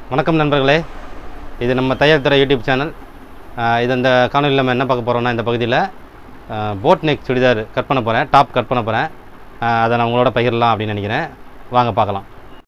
வணக்கம் நண்பர்களே இது நம்ம தையல் துறை யூடியூப் சேனல் ஆஹ் இது இந்த காணொலியில் நம்ம என்ன பார்க்க போகிறோம்னா இந்த பகுதியில் போட் நெக் சுடிதார் கட் பண்ண போகிறேன் டாப் கட் பண்ண போகிறேன் அதை நான் உங்களோட பகிரலாம் அப்படின்னு நினைக்கிறேன் வாங்க பார்க்கலாம்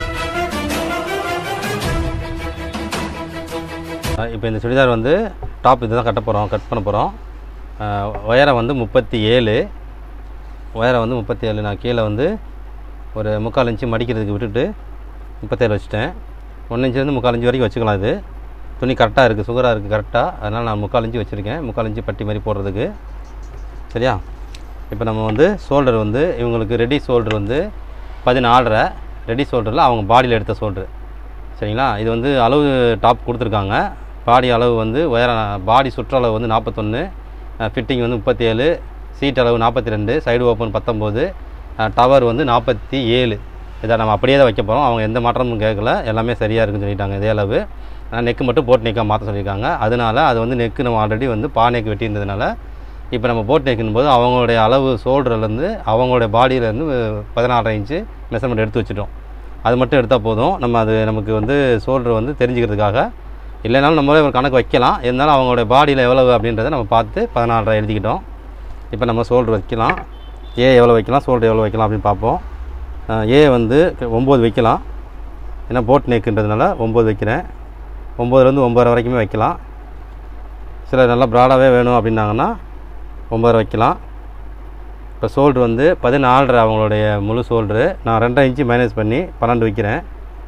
இப்போ இந்த சுடிதார் வந்து டாப் இதுதான் கட்ட போகிறோம் கட் பண்ண போகிறோம் உயரம் வந்து முப்பத்தி ஏழு உயரம் வந்து முப்பத்தி ஏழு நான் கீழே வந்து ஒரு முக்கால் இன்ச்சு மடிக்கிறதுக்கு விட்டுட்டு முப்பத்தேழு வச்சுட்டேன் ஒன்று இன்ச்சுலேருந்து முக்கால் இன்ச்சு வரைக்கும் வச்சுக்கலாம் இது துணி கரெக்டாக இருக்குது சுகராக இருக்குது கரெக்டாக அதனால் நான் முக்கால் இன்ச்சு வச்சுருக்கேன் முக்கால் இன்ச்சு பட்டி மாதிரி போடுறதுக்கு சரியா இப்போ நம்ம வந்து ஷோல்டர் வந்து இவங்களுக்கு ரெடி ஷோல்டர் வந்து பதினாலரை ரெடி ஷோல்டரில் அவங்க பாடியில் எடுத்த ஷோல்டர் சரிங்களா இது வந்து அளவு டாப் கொடுத்துருக்காங்க பாடி அளவு வந்து உயரம் பாடி சுற்றளவு வந்து நாற்பத்தொன்று ஃபிட்டிங் வந்து முப்பத்தி ஏழு சீட் அளவு நாற்பத்தி ரெண்டு சைடு ஓப்பன் பத்தொம்போது டவர் வந்து நாற்பத்தி ஏழு இதை நம்ம அப்படியே தான் வைக்க போகிறோம் அவங்க எந்த மாற்றமும் கேட்கல எல்லாமே சரியாக இருக்குன்னு சொல்லிட்டாங்க இதே அளவு ஆனால் நெக்கு மட்டும் போட் நெக்காக மாற்ற சொல்லியிருக்காங்க அதனால அது வந்து நெக்கு நம்ம ஆல்ரெடி வந்து பா நெக் வெட்டியிருந்ததுனால இப்போ நம்ம போட் நெக்குன்னு போது அவங்களுடைய அளவு ஷோல்டர்லேருந்து அவங்களுடைய பாடியிலேருந்து பதினாறரை இன்ச்சு மெஷர்மெண்ட் எடுத்து வச்சுட்டோம் அது மட்டும் எடுத்தால் போதும் நம்ம அது நமக்கு வந்து ஷோல்டர் வந்து தெரிஞ்சுக்கிறதுக்காக இல்லைனாலும் நம்மளே ஒரு கணக்கு வைக்கலாம் இருந்தாலும் அவங்களுடைய பாடியில் எவ்வளவு அப்படின்றத நம்ம பார்த்து பதினாலரை எழுதிக்கிட்டோம் இப்போ நம்ம ஷோல்டர் வைக்கலாம் ஏ எவ்வளோ வைக்கலாம் ஷோல்டர் எவ்வளோ வைக்கலாம் அப்படின்னு பார்ப்போம் ஏ வந்து ஒம்பது வைக்கலாம் ஏன்னா போட் நெக்குன்றதுனால ஒம்பது வைக்கிறேன் ஒம்பதுலேருந்து ஒம்பது வரைக்குமே வைக்கலாம் சில நல்லா ப்ராடாகவே வேணும் அப்படின்னாங்கன்னா ஒம்பது வைக்கலாம் இப்போ ஷோல்ட்ரு வந்து பதினாலரை அவங்களுடைய முழு ஷோல்ட்ரு நான் ரெண்டரை இன்ச்சு மைனஸ் பண்ணி பன்னெண்டு வைக்கிறேன்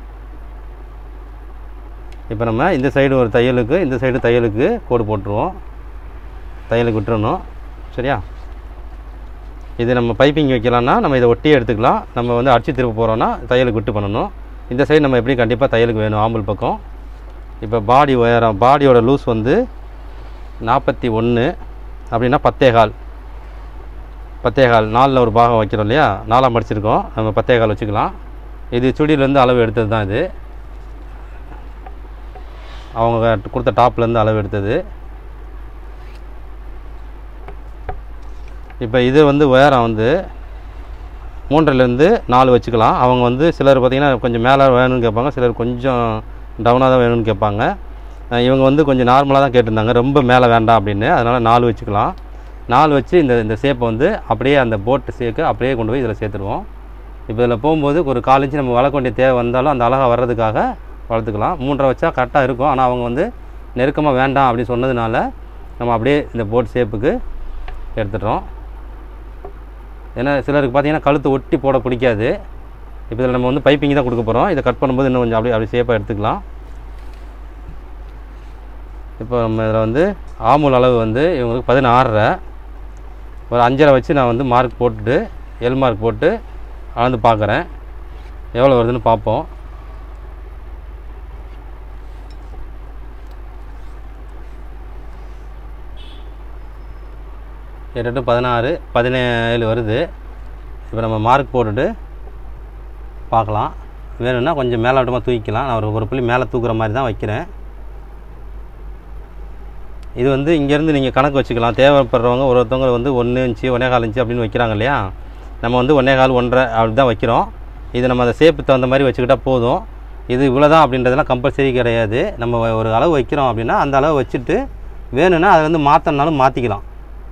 இப்போ நம்ம இந்த சைடு ஒரு தையலுக்கு இந்த சைடு தையலுக்கு கோடு போட்டுருவோம் தையலுக்கு விட்டுறணும் சரியா இது நம்ம பைப்பிங் வைக்கலாம்னா நம்ம இதை ஒட்டியே எடுத்துக்கலாம் நம்ம வந்து அடிச்சு திரும்ப போகிறோன்னா தையலுக்கு விட்டு பண்ணணும் இந்த சைடு நம்ம எப்படி கண்டிப்பாக தையலுக்கு வேணும் ஆம்பல் பக்கம் இப்போ பாடி உயரம் பாடியோட லூஸ் வந்து நாற்பத்தி ஒன்று அப்படின்னா பத்தே கால் பத்தே கால் நாலில் ஒரு பாகம் வைக்கிறோம் இல்லையா நாலாம் படிச்சிருக்கோம் நம்ம பத்தே கால் வச்சுக்கலாம் இது சுடியிலேருந்து அளவு எடுத்தது தான் இது அவங்க கொடுத்த டாப்லேருந்து அளவு எடுத்தது இப்போ இது வந்து உயரம் வந்து மூன்றிலேருந்து நாலு வச்சுக்கலாம் அவங்க வந்து சிலர் பார்த்திங்கன்னா கொஞ்சம் மேலே வேணும்னு கேட்பாங்க சிலர் கொஞ்சம் டவுனாக தான் வேணும்னு கேட்பாங்க அஹ் இவங்க வந்து கொஞ்சம் நார்மலாக தான் கேட்டிருந்தாங்க ரொம்ப மேலே வேண்டாம் அப்படின்னு அதனால் நாலு வச்சுக்கலாம் நாலு வச்சு இந்த இந்த ஷேப்பை வந்து அப்படியே அந்த போட்டு ஷேக்கு அப்படியே கொண்டு போய் இதில் சேர்த்துருவோம் இப்போ இதில் போகும்போது ஒரு கால் இன்ச்சு நம்ம வளர்க்க வேண்டிய தேவை வந்தாலும் அந்த அழகாக வர்றதுக்காக வளர்த்துக்கலாம் மூன்றரை வச்சா கரெக்டாக இருக்கும் ஆனால் அவங்க வந்து நெருக்கமாக வேண்டாம் அப்படின்னு சொன்னதுனால நம்ம அப்படியே இந்த போட் ஷேப்புக்கு எடுத்துட்டோம் ஏன்னா சிலருக்கு பார்த்தீங்கன்னா கழுத்து ஒட்டி போட பிடிக்காது இப்போ இதில் நம்ம வந்து பைப்பிங் தான் கொடுக்க போகிறோம் இதை கட் பண்ணும்போது இன்னும் கொஞ்சம் அப்படியே அப்படி ஷேப்பாக எடுத்துக்கலாம் இப்போ நம்ம இதில் வந்து ஆமூல் அளவு வந்து இவங்களுக்கு பதினாறரை ஒரு அஞ்சரை வச்சு நான் வந்து மார்க் போட்டுட்டு எல் மார்க் போட்டு அளந்து பார்க்குறேன் எவ்வளோ வருதுன்னு பார்ப்போம் எட்டு பதினாறு பதினேழு வருது இப்போ நம்ம மார்க் போட்டுட்டு பார்க்கலாம் வேணும்னா கொஞ்சம் மேலாட்டமாக தூக்கிக்கலாம் நான் ஒரு ஒரு புள்ளி மேலே தூக்குற மாதிரி தான் வைக்கிறேன் இது வந்து இங்கேருந்து நீங்கள் கணக்கு வச்சுக்கலாம் தேவைப்படுறவங்க ஒரு ஒருத்தவங்க வந்து ஒன்று இன்ச்சு ஒன்றே கால் இன்ச்சு அப்படின்னு வைக்கிறாங்க இல்லையா நம்ம வந்து ஒன்றே கால் ஒன்றரை அப்படி தான் வைக்கிறோம் இது நம்ம அந்த ஷேப்பு தகுந்த மாதிரி வச்சுக்கிட்டா போதும் இது இவ்வளோ தான் அப்படின்றதெல்லாம் கம்பல்சரி கிடையாது நம்ம ஒரு அளவு வைக்கிறோம் அப்படின்னா அந்த அளவு வச்சுட்டு வேணும்னா அதை வந்து மாற்றணுனாலும் மாற்றிக்கலாம்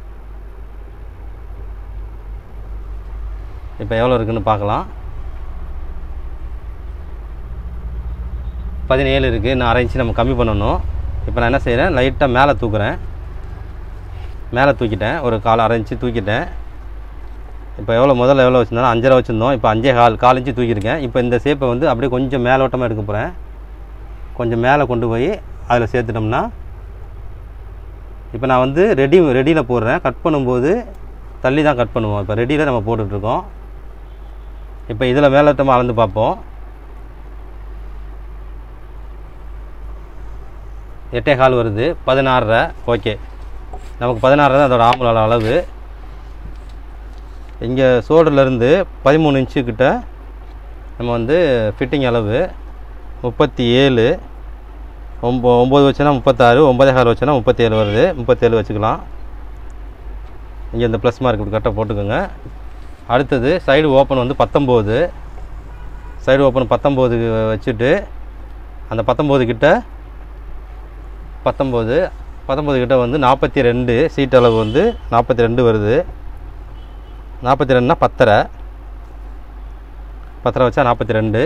இப்போ எவ்வளோ இருக்குன்னு பார்க்கலாம் பதினேழு இருக்குது நான் அரை இன்ச்சு நம்ம கம்மி பண்ணணும் இப்போ நான் என்ன செய்கிறேன் லைட்டாக மேலே தூக்குறேன் மேலே தூக்கிட்டேன் ஒரு கால் அரை இன்ச்சு தூக்கிட்டேன் இப்போ எவ்வளோ முதல்ல எவ்வளோ வச்சுருந்தோம் அஞ்சரை வச்சுருந்தோம் இப்போ அஞ்சே கால் கால் இன்ச்சு தூக்கியிருக்கேன் இப்போ இந்த ஷேப்பை வந்து அப்படியே கொஞ்சம் மேலோட்டமாக எடுக்க போகிறேன் கொஞ்சம் மேலே கொண்டு போய் அதில் சேர்த்துட்டோம்னா இப்போ நான் வந்து ரெடி ரெடியில் போடுறேன் கட் பண்ணும்போது தள்ளி தான் கட் பண்ணுவோம் இப்போ ரெடியில் நம்ம போட்டுட்ருக்கோம் இப்போ இதில் மேலோட்டமாக அளந்து பார்ப்போம் எட்டே கால் வருது பதினாறரை ஓகே நமக்கு பதினாறரை தான் அதோட ஆம்பளோட அளவு இங்கே ஷோல்டர்லேருந்து பதிமூணு இன்ச்சு கிட்ட நம்ம வந்து ஃபிட்டிங் அளவு முப்பத்தி ஏழு ஒம்போ ஒம்பது வச்சுன்னா முப்பத்தாறு ஒம்பதே கால் வச்சுன்னா முப்பத்தேழு வருது முப்பத்தேழு வச்சுக்கலாம் இங்கே இந்த ப்ளஸ் மார்க் இப்படி கரெக்டாக போட்டுக்கோங்க அடுத்தது சைடு ஓப்பன் வந்து பத்தொம்போது சைடு ஓப்பன் பத்தொம்போது வச்சுட்டு அந்த பத்தொம்போது கிட்ட பத்தொம்போது பத்தொம்போது கிட்ட வந்து நாற்பத்தி ரெண்டு சீட் அளவு வந்து நாற்பத்தி ரெண்டு வருது நாற்பத்தி ரெண்டுனா பத்தரை பத்தரை வச்சா நாற்பத்தி ரெண்டு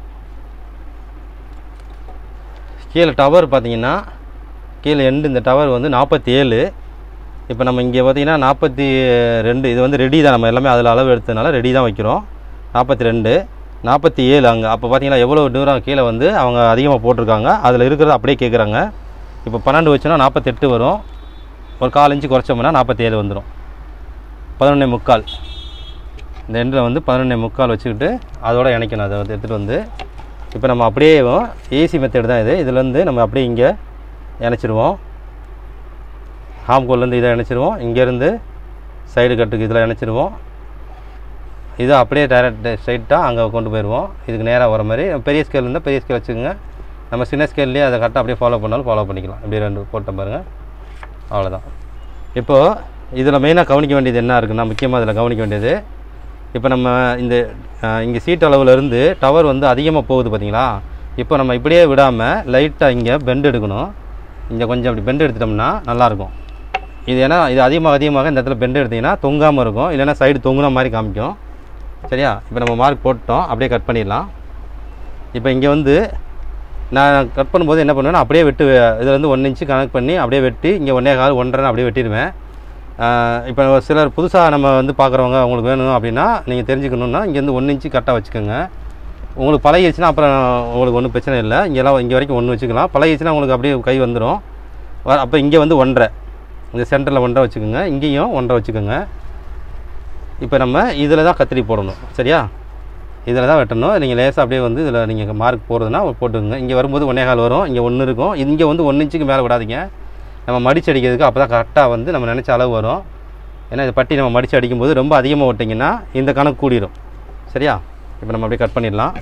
கீழே டவர் பார்த்தீங்கன்னா கீழே எண்டு இந்த டவர் வந்து நாற்பத்தி ஏழு இப்போ நம்ம இங்கே பார்த்தீங்கன்னா நாற்பத்தி ரெண்டு இது வந்து ரெடி தான் நம்ம எல்லாமே அதில் அளவு எடுத்ததுனால ரெடி தான் வைக்கிறோம் நாற்பத்தி ரெண்டு நாற்பத்தி ஏழு அங்கே அப்போ பார்த்தீங்கன்னா எவ்வளோ தூரம் கீழே வந்து அவங்க அதிகமாக போட்டிருக்காங்க அதில் இருக்கிறத அப்படியே கேட்குறாங்க இப்போ பன்னெண்டு வச்சோன்னா நாற்பத்தெட்டு வரும் ஒரு கால் இன்ச்சு குறைச்சோம்னா நாற்பத்தி ஏழு வந்துடும் பதினொன்னே முக்கால் இந்த எண்டில் வந்து பதினொன்னே முக்கால் வச்சுக்கிட்டு அதோட இணைக்கணும் அதை வந்து எடுத்துகிட்டு வந்து இப்போ நம்ம அப்படியே ஏசி மெத்தட் தான் இது இதில் வந்து நம்ம அப்படியே இங்கே இணைச்சிருவோம் ஹாம்கோல்லேருந்து இதை இணைச்சிருவோம் இங்கேருந்து சைடு கட்டுக்கு இதில் இணைச்சிருவோம் இது அப்படியே டைரக்ட் ஸ்ட்ரைட்டாக அங்கே கொண்டு போயிடுவோம் இதுக்கு நேராக வர மாதிரி பெரிய ஸ்கேல் இருந்தால் பெரிய ஸ்கேல் வச்சுக்கோங்க நம்ம சின்ன ஸ்கேல்லேயே அதை கரெக்டாக அப்படியே ஃபாலோ பண்ணாலும் ஃபாலோ பண்ணிக்கலாம் இப்படி ரெண்டு போட்டோம் பாருங்கள் அவ்வளோதான் இப்போது இதில் மெயினாக கவனிக்க வேண்டியது என்ன இருக்குன்னா முக்கியமாக இதில் கவனிக்க வேண்டியது இப்போ நம்ம இந்த இங்கே சீட் அளவுலேருந்து டவர் வந்து அதிகமாக போகுது பார்த்தீங்களா இப்போ நம்ம இப்படியே விடாமல் லைட்டாக இங்கே பெண்ட் எடுக்கணும் இங்கே கொஞ்சம் அப்படி பெண்ட் எடுத்துட்டோம்னா நல்லாயிருக்கும் இது ஏன்னா இது அதிகமாக அதிகமாக இந்த இடத்துல பெண்ட் எடுத்திங்கன்னா தொங்காமல் இருக்கும் இல்லைன்னா சைடு தொங்குன மாதிரி காமிக்கும் சரியா இப்போ நம்ம மார்க் போட்டோம் அப்படியே கட் பண்ணிடலாம் இப்போ இங்கே வந்து நான் கட் பண்ணும்போது என்ன பண்ணுவேன்னா அப்படியே வெட்டு இதில் வந்து ஒன் இன்ச்சு கனெக்ட் பண்ணி அப்படியே வெட்டி இங்கே ஒன்றே கால் ஒன்றரை அப்படியே வெட்டிடுவேன் இப்போ சிலர் புதுசாக நம்ம வந்து பார்க்குறவங்க உங்களுக்கு வேணும் அப்படின்னா நீங்கள் தெரிஞ்சுக்கணுன்னா இங்கேருந்து ஒன்று இன்ச்சு கரெக்டாக வச்சுக்கோங்க உங்களுக்கு பழகிடுச்சுன்னா அப்புறம் உங்களுக்கு ஒன்றும் பிரச்சனை இல்லை இங்கெல்லாம் இங்கே வரைக்கும் ஒன்று வச்சுக்கலாம் பழகிடுச்சுன்னா உங்களுக்கு அப்படியே கை வந்துடும் அப்போ இங்கே வந்து ஒன்றரை இந்த சென்டரில் ஒன்றரை வச்சுக்கோங்க இங்கேயும் ஒன்றரை வச்சுக்கோங்க இப்போ நம்ம இதில் தான் கத்திரி போடணும் சரியா இதில் தான் வெட்டணும் நீங்கள் லேசாக அப்படியே வந்து இதில் நீங்கள் மார்க் போடுறதுன்னா போட்டுக்கோங்க இங்கே வரும்போது ஒன்றே கால் வரும் இங்கே ஒன்று இருக்கும் இங்கே வந்து ஒன்று இன்ச்சுக்கு மேலே விடாதீங்க நம்ம மடிச்சு அடிக்கிறதுக்கு அப்போ தான் கரெக்டாக வந்து நம்ம நினச்ச அளவு வரும் ஏன்னா இந்த பட்டி நம்ம மடித்து அடிக்கும்போது ரொம்ப அதிகமாக விட்டிங்கன்னா இந்த கணக்கு கூடிரும் சரியா இப்போ நம்ம அப்படியே கட் பண்ணிடலாம்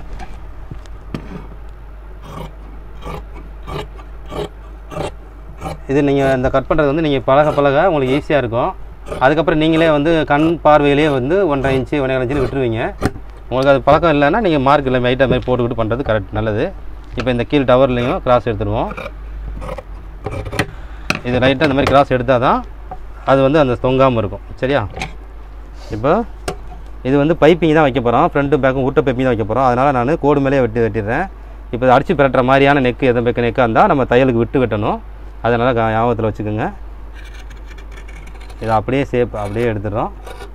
இது நீங்கள் இந்த கட் பண்ணுறது வந்து நீங்கள் பழக பழக உங்களுக்கு ஈஸியாக இருக்கும் அதுக்கப்புறம் நீங்களே வந்து கண் பார்வையிலேயே வந்து ஒன்றரை இன்ச்சு ஒன்றரை இன்ச்சு விட்டுருவீங்க உங்களுக்கு அது பழக்கம் இல்லைன்னா நீங்கள் மார்க் இல்லை மைட்டாக மாதிரி போட்டுக்கிட்டு பண்ணுறது கரெக்ட் நல்லது இப்போ இந்த கீழ் டவர்லேயும் கிராஸ் எடுத்துருவோம் இது லைட்டாக அந்த மாதிரி கிராஸ் எடுத்தால் தான் அது வந்து அந்த தொங்காமல் இருக்கும் சரியா இப்போ இது வந்து பைப்பிங் தான் வைக்க போகிறோம் ஃப்ரண்ட்டு பேக்கும் ஊட்ட பைப்பிங் தான் வைக்க போகிறோம் அதனால் நான் கோடு மேலே வெட்டி வெட்டிடுறேன் இப்போ இதை அடித்து பிரட்டுற மாதிரியான நெக்கு எந்த பெக்க நெக்காக இருந்தால் நம்ம தையலுக்கு விட்டு வெட்டணும் அதனால் க- ஞாபகத்தில் வச்சுக்கோங்க இதை அப்படியே சேப் அப்படியே எடுத்துடுறோம்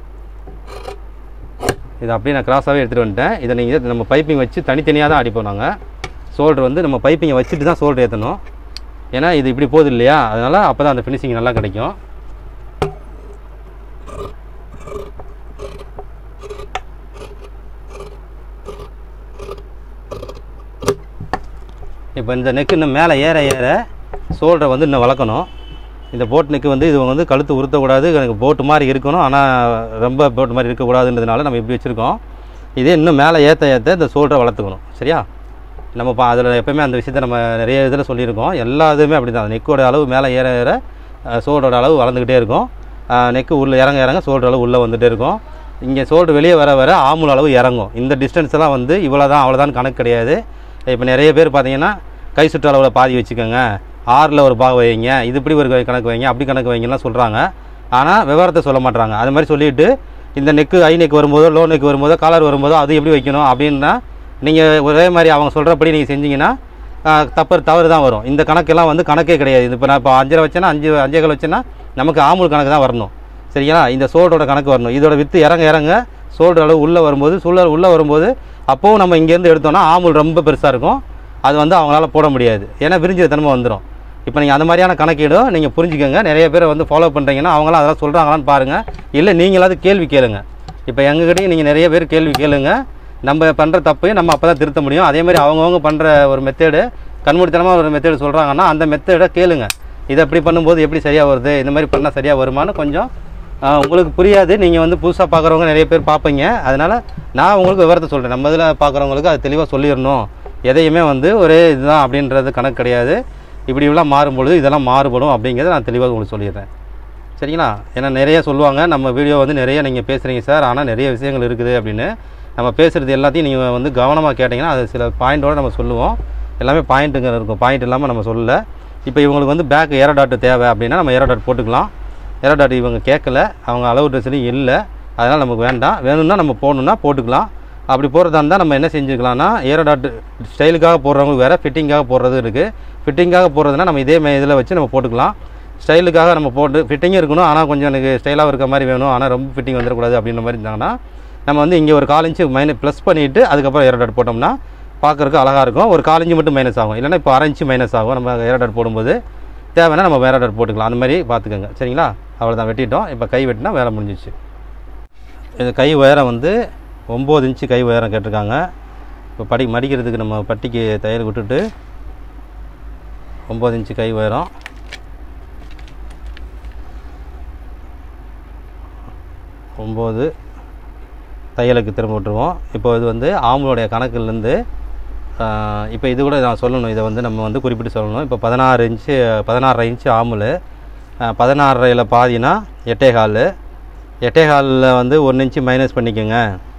இதை அப்படியே நான் கிராஸாகவே எடுத்துகிட்டு வந்துட்டேன் இதை நீங்கள் நம்ம பைப்பிங் வச்சு தனித்தனியாக தான் அடிப்போம் நாங்கள் சோல்டர் வந்து நம்ம பைப்பிங்கை வச்சுட்டு தான் சோல்டர் ஏற்றணும் ஏன்னா இது இப்படி போகுது இல்லையா அதனால் அப்போ தான் அந்த ஃபினிஷிங் நல்லா கிடைக்கும் இப்போ இந்த நெக்கு இன்னும் மேலே ஏற ஏற சோல்டரை வந்து இன்னும் வளர்க்கணும் இந்த போட் நெக்கு வந்து இது வந்து கழுத்து உறுத்தக்கூடாது எனக்கு போட்டு மாதிரி இருக்கணும் ஆனால் ரொம்ப போட்டு மாதிரி இருக்கக்கூடாதுன்றதுனால நம்ம இப்படி வச்சுருக்கோம் இதே இன்னும் மேலே ஏற்ற ஏற்ற இந்த சோல்டரை வளர்த்துக்கணும் சரியா நம்ம பா அதில் எப்போயுமே அந்த விஷயத்த நம்ம நிறைய இதில் சொல்லியிருக்கோம் எல்லா இதுவுமே அப்படி தான் நெக்கோட அளவு மேலே ஏற ஏற சோல்டரோட அளவு வளர்ந்துக்கிட்டே இருக்கும் நெக்கு உள்ள இறங்க இறங்க சோல்டர் அளவு உள்ளே வந்துகிட்டே இருக்கும் இங்கே சோல்டர் வெளியே வர வர ஆமுல் அளவு இறங்கும் இந்த டிஸ்டன்ஸ் எல்லாம் வந்து இவ்வளோ தான் அவ்வளோதான் கணக்கு கிடையாது இப்போ நிறைய பேர் பார்த்தீங்கன்னா கை சுற்று அளவில் பாதி வச்சுக்கோங்க ஆறில் ஒரு பாகம் வைங்க இது இப்படி ஒரு கணக்கு வைங்க அப்படி கணக்கு வைங்கலாம் சொல்கிறாங்க ஆனால் விவரத்தை சொல்ல மாட்றாங்க அது மாதிரி சொல்லிட்டு இந்த நெக்கு ஐ நெக் வரும்போதோ லோ நெக் வரும்போதோ காலர் வரும்போதோ அது எப்படி வைக்கணும் அப்படின்னா நீங்கள் ஒரே மாதிரி அவங்க சொல்கிறபடி நீங்கள் செஞ்சீங்கன்னா ஆஹ், தப்பு தவறு தான் வரும் இந்த கணக்கெல்லாம் வந்து கணக்கே கிடையாது இப்போ நான் இப்போ அஞ்சரை வச்சேன்னா அஞ்சு அஞ்சே கால் வச்சேன்னா நமக்கு ஆமுல் கணக்கு தான் வரணும் சரிங்களா இந்த சோல்டரோட கணக்கு வரணும் இதோட வித்து இறங்க இறங்க சோல்டர் அளவு உள்ளே வரும்போது சூழல் உள்ளே வரும்போது அப்போவும் நம்ம இங்கேருந்து எடுத்தோம்னா ஆமுல் ரொம்ப பெருசாக இருக்கும் அது வந்து அவங்களால போட முடியாது ஏன்னா விரிஞ்ச தன்மை வந்துடும் இப்போ நீங்கள் அந்த மாதிரியான கணக்கீடும் நீங்கள் புரிஞ்சுக்கோங்க நிறைய பேர் வந்து ஃபாலோ பண்ணுறீங்கன்னா அவங்களாம் அதெல்லாம் சொல்கிறாங்களான்னு பாருங்கள் இல்லை நீங்களாவது கேள்வி கேளுங்க இப்போ எங்ககிட்டயும் நீங்கள் நிறைய பேர் கேள்வி கேளுங்க நம்ம பண்ணுற தப்பையும் நம்ம அப்போ தான் திருத்த முடியும் அதே மாதிரி அவங்கவுங்க பண்ணுற ஒரு மெத்தேடு கண்மூடித்தனமாக ஒரு மெத்தேடு சொல்கிறாங்கன்னா அந்த மெத்தேடை கேளுங்க இதை எப்படி பண்ணும்போது எப்படி சரியாக வருது இந்த மாதிரி பண்ணால் சரியாக வருமான்னு கொஞ்சம் ஆஹ், உங்களுக்கு புரியாது நீங்கள் வந்து புதுசாக பார்க்குறவங்க நிறைய பேர் பார்ப்பீங்க அதனால் நான் உங்களுக்கு விவரத்தை சொல்கிறேன் நம்ம இதில் பார்க்குறவங்களுக்கு அது தெளிவாக சொல்லிடணும் எதையுமே வந்து ஒரே இதுதான் அப்படின்றது கணக்கு கிடையாது இப்படி இப்படிலாம் மாறும்பொழுது இதெல்லாம் மாறுபடும் அப்படிங்கிறத நான் தெளிவாக உங்களுக்கு சொல்லிடுறேன் சரிங்களா ஏன்னா நிறைய சொல்லுவாங்க நம்ம வீடியோ வந்து நிறைய நீங்கள் பேசுகிறீங்க சார் ஆனால் நிறைய விஷயங்கள் இருக்குது அப்படின்னு நம்ம பேசுகிறது எல்லாத்தையும் நீங்கள் வந்து கவனமாக கேட்டிங்கன்னா அது சில பாயிண்டோடு நம்ம சொல்லுவோம் எல்லாமே பாயிண்ட்டுங்க இருக்கும் பாயிண்ட் இல்லாமல் நம்ம சொல்லலை இப்போ இவங்களுக்கு வந்து பேக் ஏரோ டாட் தேவை அப்படின்னா நம்ம ஏரோ டாட் போட்டுக்கலாம் ஏரோ டாட் இவங்க கேட்கல அவங்க அளவு ட்ரெஸ்லையும் இல்லை அதனால் நமக்கு வேண்டாம் வேணும்னா நம்ம போடணுன்னா போட்டுக்கலாம் அப்படி போடுறதா இருந்தால் நம்ம என்ன செஞ்சுக்கலாம்னா ஏரோ டாட் ஸ்டைலுக்காக போடுறவங்களுக்கு வேறு ஃபிட்டிங்காக போடுறது இருக்குது ஃபிட்டிங்காக போடுறதுனா நம்ம இதே இதில் வச்சு நம்ம போட்டுக்கலாம் ஸ்டைலுக்காக நம்ம போட்டு ஃபிட்டிங்கும் இருக்கணும் ஆனால் கொஞ்சம் எனக்கு ஸ்டைலாக இருக்க மாதிரி வேணும் ஆனால் ரொம்ப ஃபிட்டிங் வந்துடக்கூடாது அப்படின்ற மாதிரி இருந்தாங்கன்னா நம்ம வந்து இங்கே ஒரு கால் இன்ச்சு மைனஸ் ப்ளஸ் பண்ணிவிட்டு அதுக்கப்புறம் ஏரோ டாட் போட்டோம்னா பார்க்குறதுக்கு அழகாக இருக்கும் ஒரு கால் இன்ச்சு மட்டும் மைனஸ் ஆகும் இல்லைன்னா இப்போ அரை இன்ச்சு மைனஸ் ஆகும் நம்ம ஏரோ டாட் போடும்போது தேவைன்னா நம்ம வேற டாட் போட்டுக்கலாம் அந்த மாதிரி பார்த்துக்கோங்க சரிங்களா அவ்வளோதான் வெட்டிட்டோம் இப்போ கை வெட்டினா வேலை முடிஞ்சிச்சு இது கை உயரம் வந்து ஒம்பது இன்ச்சு கை உயரம் கேட்டிருக்காங்க இப்போ படி மடிக்கிறதுக்கு நம்ம பட்டிக்கு தையல் விட்டுட்டு ஒம்பது இன்ச்சு கை உயரம் ஒம்பது தையலுக்கு திரும்ப விட்டுருவோம் இப்போ இது வந்து ஆம்பளுடைய கணக்குலேருந்து இப்போ இது கூட நான் சொல்லணும் இதை வந்து நம்ம வந்து குறிப்பிட்டு சொல்லணும் இப்போ பதினாறு இன்ச்சு பதினாறரை இன்ச்சு ஆம்பல் பதினாறரையில் பாதினா எட்டே கால் எட்டே காலில் வந்து ஒன்று இன்ச்சு மைனஸ் பண்ணிக்கோங்க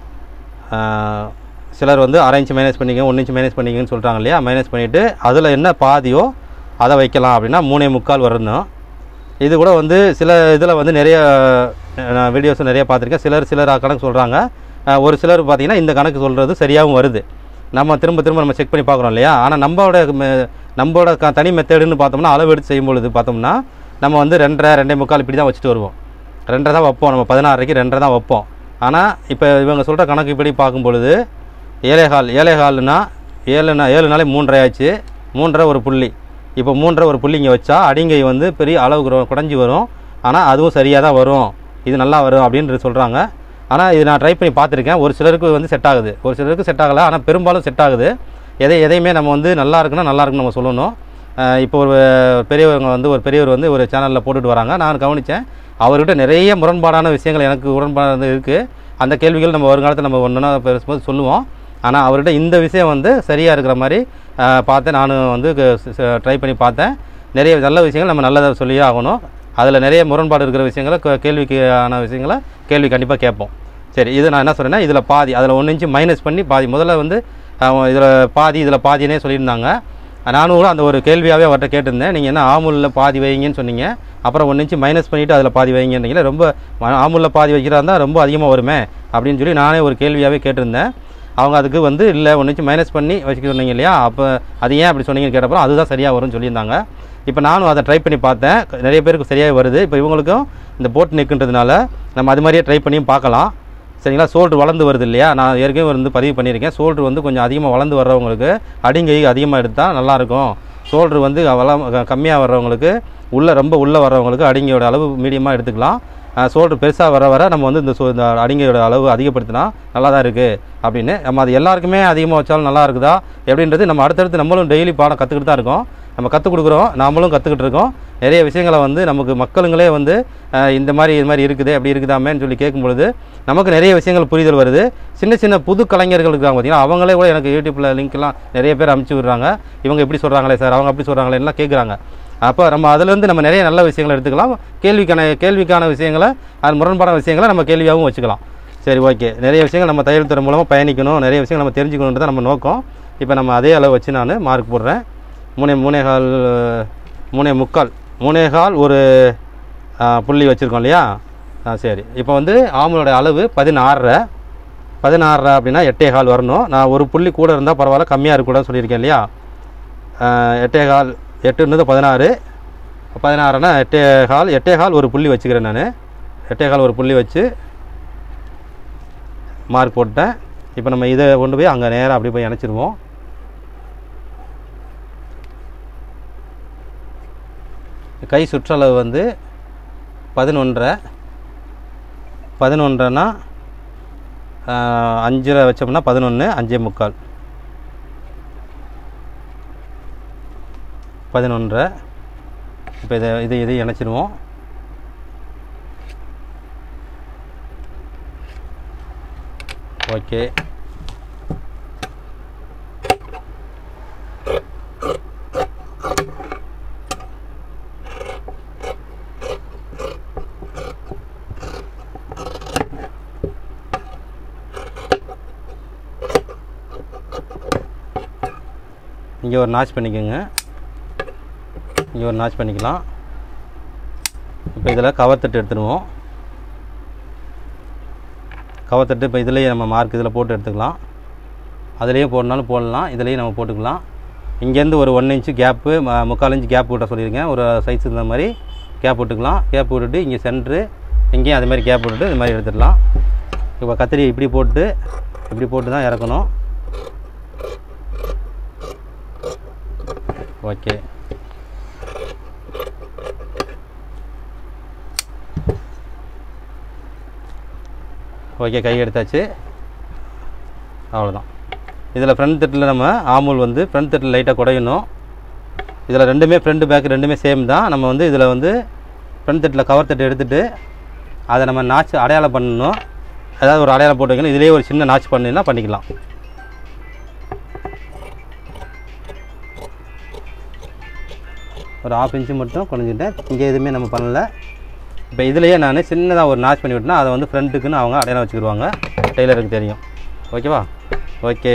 ஆஹ், சிலர் வந்து அரை இன்ச்சு மைனஸ் பண்ணிக்கங்க ஒன்று இன்ச்சு மைனஸ் பண்ணிக்கங்கன்னு சொல்கிறாங்க இல்லையா மைனஸ் பண்ணிவிட்டு அதில் என்ன பாதியோ அதை வைக்கலாம் அப்படின்னா மூணே முக்கால் வரணும் இது கூட வந்து சில இதில் வந்து நிறைய நான் வீடியோஸ் நிறைய பார்த்துருக்கேன் சிலர் சிலர் கணக்கு சொல்கிறாங்க ஒரு சிலர் பார்த்தீங்கன்னா இந்த கணக்கு சொல்கிறது சரியாகவும் வருது நம்ம திரும்ப திரும்ப நம்ம செக் பண்ணி பார்க்குறோம் இல்லையா ஆனால் நம்மளோட மெ- நம்மளோட க தனி மெத்தடுன்னு பார்த்தோம்னா அளவு எடுத்து செய்யும் பொழுது பார்த்தோம்னா நம்ம வந்து ரெண்டரை ரெண்டே முக்கால் இப்படி தான் வச்சுட்டு வருவோம் ரெண்டரை தான் வைப்போம் நம்ம பதினாறரைக்கு ரெண்டரை தான் வைப்போம் ஆனால் இப்போ இவங்க சொல்கிற கணக்கு இப்படி பார்க்கும் பொழுது ஏழேகால் ஏழேகால்னா ஏழுனா ஏழு நாளே மூன்றரை ஆச்சு மூன்றரை ஒரு புள்ளி இப்போ மூன்றரை ஒரு புள்ளி இங்கே வச்சா அடிங்கை வந்து பெரிய அளவுக்கு ரொ- குறைஞ்சி வரும் ஆனால் அதுவும் சரியாக தான் வரும் இது நல்லா வரும் அப்படின்றது சொல்கிறாங்க ஆனால் இது நான் ட்ரை பண்ணி பார்த்துருக்கேன் ஒரு சிலருக்கு வந்து செட் ஆகுது ஒரு சிலருக்கு செட் ஆகலை ஆனால் பெரும்பாலும் செட் ஆகுது எதை எதையுமே நம்ம வந்து நல்லா இருக்குன்னா நல்லா இருக்குன்னு நம்ம சொல்லணும் அஹ் இப்போ ஒரு பெரியவங்க வந்து ஒரு பெரியவர் வந்து ஒரு சேனலில் போட்டுட்டு வராங்க நான் கவனித்தேன் அவர்கிட்ட நிறைய முரண்பாடான விஷயங்கள் எனக்கு உடன்பாடு இருக்குது அந்த கேள்விகள் நம்ம வருங்காலத்தில் நம்ம ஒன்றுனா பேசும்போது சொல்லுவோம் ஆனால் அவர்கிட்ட இந்த விஷயம் வந்து சரியாக இருக்கிற மாதிரி அஹ், பார்த்தேன் நானும் வந்து ட்ரை பண்ணி பார்த்தேன் நிறைய நல்ல விஷயங்கள் நம்ம நல்லதை சொல்லியே ஆகணும் அதில் நிறைய முரண்பாடு இருக்கிற விஷயங்களை கே- கேள்விக்கான விஷயங்களை கேள்வி கண்டிப்பாக கேட்போம் சரி இது நான் என்ன சொல்கிறேன்னா இதில் பாதி அதில் ஒன்று இன்ச்சு மைனஸ் பண்ணி பாதி முதல்ல வந்து இதில் பாதி இதில் பாதினே சொல்லியிருந்தாங்க நானும் கூட அந்த ஒரு கேள்வியாகவே அவர்கிட்ட கேட்டிருந்தேன் நீங்கள் என்ன ஆமுலில் பாதி வைங்கன்னு சொன்னீங்க அப்புறம் ஒன்று இன்ச்சு மைனஸ் பண்ணிவிட்டு அதில் பாதி வைங்கன்னீங்களே ரொம்ப ம- ஆமுலில் பாதி வைக்கிறதா இருந்தால் ரொம்ப அதிகமாக வருமே அப்படின்னு சொல்லி நானே ஒரு கேள்வியாகவே கேட்டிருந்தேன் அவங்க அதுக்கு வந்து இல்லை ஒன்று இன்ச்சு மைனஸ் பண்ணி வச்சுக்க சொன்னீங்க இல்லையா அப்போ அது ஏன் அப்படி சொன்னீங்கன்னு கேட்டப்போ அதுதான் சரியாக வரும்னு சொல்லியிருந்தாங்க இப்போ நானும் அதை ட்ரை பண்ணி பார்த்தேன் நிறைய பேருக்கு சரியாக வருது இப்போ இவங்களுக்கும் இந்த போட் நெக்குன்றதுனால நம்ம அது மாதிரியே ட்ரை பண்ணியும் பார்க்கலாம் சரிங்களா சோல்ட்ரு வளர்ந்து வருது இல்லையா நான் ஏற்கனவே வந்து பதிவு பண்ணியிருக்கேன் சோல்ட்ரு வந்து கொஞ்சம் அதிகமாக வளர்ந்து வர்றவங்களுக்கு அடிங்கை அதிகமாக எடுத்தால் நல்லாயிருக்கும் சோல்ட்ரு வந்து வள கம்மியாக வர்றவங்களுக்கு உள்ளே ரொம்ப உள்ளே வர்றவங்களுக்கு அடிங்கையோட அளவு மீடியமாக எடுத்துக்கலாம் சோல்ட்ரு பெருசாக வர வர நம்ம வந்து இந்த சோ இந்த அடிங்கையோட அளவு அதிகப்படுத்தினா நல்லா தான் இருக்குது அப்படின்னு நம்ம அது எல்லாருக்குமே அதிகமாக வச்சாலும் நல்லா இருக்குதா எப்படின்றது நம்ம அடுத்தடுத்து நம்மளும் டெய்லி பாடம் கற்றுக்கிட்டு தான் இருக்கோம் நம்ம கற்றுக் கொடுக்குறோம் நாமளும் கற்றுக்கிட்டு இருக்கோம் நிறைய விஷயங்களை வந்து நமக்கு மக்களுங்களே வந்து அஹ், இந்த மாதிரி இது மாதிரி இருக்குது அப்படி இருக்குதாமேன்னு சொல்லி கேட்கும் பொழுது நமக்கு நிறைய விஷயங்கள் புரிதல் வருது சின்ன சின்ன புது கலைஞர்கள் இருக்காங்க பார்த்தீங்கன்னா அவங்களே கூட எனக்கு யூடியூப்பில் லிங்க்லாம் நிறைய பேர் அமுச்சு விடுறாங்க இவங்க இப்படி சொல்கிறாங்களே சார் அவங்க அப்படி சொல்கிறாங்களே எல்லாம் கேட்குறாங்க அப்போ நம்ம அதுலேருந்து நம்ம நிறைய நல்ல விஷயங்களை எடுத்துக்கலாம் கேள்விக்கான கேள்விக்கான விஷயங்களை அது முரண்பாடான விஷயங்களை நம்ம கேள்வியாகவும் வச்சுக்கலாம் சரி ஓகே நிறைய விஷயங்கள் நம்ம தையல் துறை மூலமாக பயணிக்கணும் நிறைய விஷயங்கள் நம்ம தெரிஞ்சுக்கணுன்றது நம்ம நோக்கம் இப்போ நம்ம அதே அளவு வச்சு நான் மார்க் போடுறேன் மூணே மூணே கால் மூணே முக்கால் மூணே கால் ஒரு ஆ, புள்ளி வச்சுருக்கோம் இல்லையா ஆ சரி இப்போ வந்து ஆமலோட அளவு பதினாறரை பதினாறரை அப்படின்னா எட்டே கால் வரணும் நான் ஒரு புள்ளி கூட இருந்தால் பரவாயில்ல கம்மியாக இருக்கக்கூடாதுன்னு சொல்லியிருக்கேன் இல்லையா ஆ, எட்டே கால் எட்டுன்றது பதினாறு பதினாறுனா எட்டே கால் எட்டே கால் ஒரு புள்ளி வச்சுக்கிறேன் நான் எட்டே கால் ஒரு புள்ளி வச்சு மார்க் போட்டேன் இப்போ நம்ம இதை கொண்டு போய் அங்கே நேராக அப்படி போய் இணைச்சிருவோம் கை சுற்றளவு வந்து பதினொன்றரை பதினொன்றரைனா அஞ்சரை வச்சோம்னா பதினொன்று அஞ்சே முக்கால் பதினொன்றரை இப்போ இதை இது இது இணைச்சிருவோம் ஓகே இங்கே ஒரு நாச் பண்ணிக்கோங்க இங்கே ஒரு நாச் பண்ணிக்கலாம் இப்போ இதில் கவர் தட்டு எடுத்துடுவோம் கவர் தட்டு இப்போ இதுலேயே நம்ம மார்க் இதில் போட்டு எடுத்துக்கலாம் அதுலேயும் போடனாலும் போடலாம் இதுலேயும் நம்ம போட்டுக்கலாம் இங்கேருந்து ஒரு ஒன் இன்ச்சு கேப்பு முக்கால் இன்ச்சு கேப் விட்ட சொல்லியிருக்கேன் ஒரு சைஸ் இந்த மாதிரி கேப் விட்டுக்கலாம் கேப் விட்டுட்டு இங்கே சென்ட்ரு இங்கேயும் அது மாதிரி கேப் விட்டுட்டு இது மாதிரி எடுத்துடலாம் இப்போ கத்திரி இப்படி போட்டு இப்படி போட்டு தான் இறக்கணும் ஓகே ஓகே கை எடுத்தாச்சு அவ்வளோதான் இதில் ஃப்ரண்ட் தட்டில் நம்ம ஆமூல் வந்து ஃப்ரண்ட் தட்டில் லைட்டாக குடையணும் இதில் ரெண்டுமே ஃப்ரண்ட் பேக் ரெண்டுமே சேம் தான் நம்ம வந்து இதில் வந்து ஃப்ரண்ட் தட்டில் கவர் தட்டு எடுத்துகிட்டு அதை நம்ம நாச்சு அடையாளம் பண்ணணும் ஏதாவது ஒரு அடையாளம் போட்டு வைக்கணும் இதுலேயே ஒரு சின்ன நாச்சு பண்ணினா பண்ணிக்கலாம் ஒரு ஆஃப் இன்ச்சு மட்டும் குறைஞ்சிட்டேன் இங்கே எதுவுமே நம்ம பண்ணல இப்போ இதுலேயே நான் சின்னதாக ஒரு நாச் பண்ணி விட்டேன்னா அதை வந்து ஃப்ரண்ட்டுக்குன்னு அவங்க அடையாளம் வச்சுக்கிடுவாங்க டெய்லருக்கு தெரியும் ஓகேவா ஓகே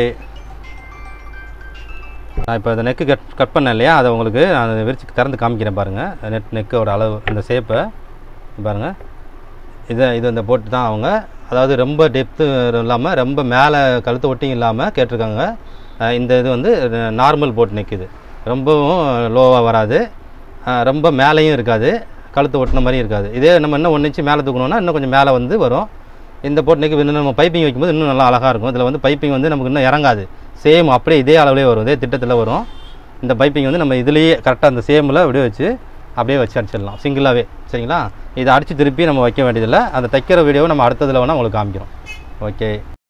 நான் இப்போ இந்த நெக்கு கட் கட் பண்ணேன் இல்லையா அதை உங்களுக்கு நான் விரிச்சு திறந்து காமிக்கிறேன் பாருங்கள் நெட் நெக்கோட அளவு இந்த ஷேப்பை பாருங்கள் இதை இது இந்த போட்டு தான் அவங்க அதாவது ரொம்ப டெப்த்து இல்லாமல் ரொம்ப மேலே கழுத்து ஒட்டியும் இல்லாமல் கேட்டிருக்காங்க அஹ் இந்த இது வந்து நார்மல் போட் நெக் இது ரொம்பவும் லோவாக வராது அஹ் ரொம்ப மேலேயும் இருக்காது கழுத்து ஒட்டின மாதிரியும் இருக்காது இதே நம்ம இன்னும் ஒன்று இன்ச்சு மேலே தூக்கணும்னா இன்னும் கொஞ்சம் மேலே வந்து வரும் இந்த போட் நெக் இன்னும் நம்ம பைப்பிங் வைக்கும்போது இன்னும் நல்லா அழகாக இருக்கும் இதில் வந்து பைப்பிங் வந்து நமக்கு இன்னும் இறங்காது சேம் அப்படியே இதே அளவுலேயே வரும் இதே திட்டத்தில் வரும் இந்த பைப்பிங் வந்து நம்ம இதுலேயே கரெக்டாக அந்த சேமில் அப்படியே வச்சு அப்படியே வச்சு அடிச்சிடலாம் சிங்கிளாகவே சரிங்களா இதை அடித்து திருப்பி நம்ம வைக்க வேண்டியதில்லை அந்த தைக்கிற வீடியோவை நம்ம அடுத்ததில் வேணால் உங்களுக்கு காமிக்கிறோம் ஓகே